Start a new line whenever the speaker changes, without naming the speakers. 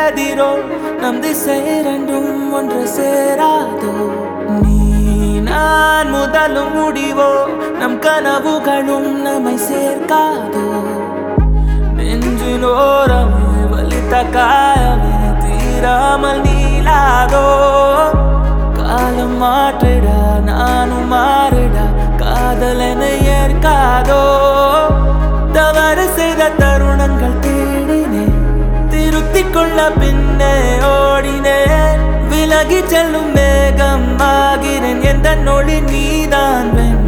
கதிரோ நம் திசை இரண்டும் ஒன்று சேராதோ நீ நான் முதலும் முடிவோ நம் கனவுகளும் நம்மை சேர்க்காதோ நெஞ்சினோரமே வலித்த காயமே தீராமல் நீளாதோ காலம் மாற்றிட நானும் மாறிட காதல் என ஏற்காதோ தவறு செய்த தருணங்கள் தேடினேன் திருத்திக் கொள்ள பின்னே ஓடினேன் விலகி செல்லும் மேகம் ஆகிறேன் எந்த நொடி நீதான் வேணும்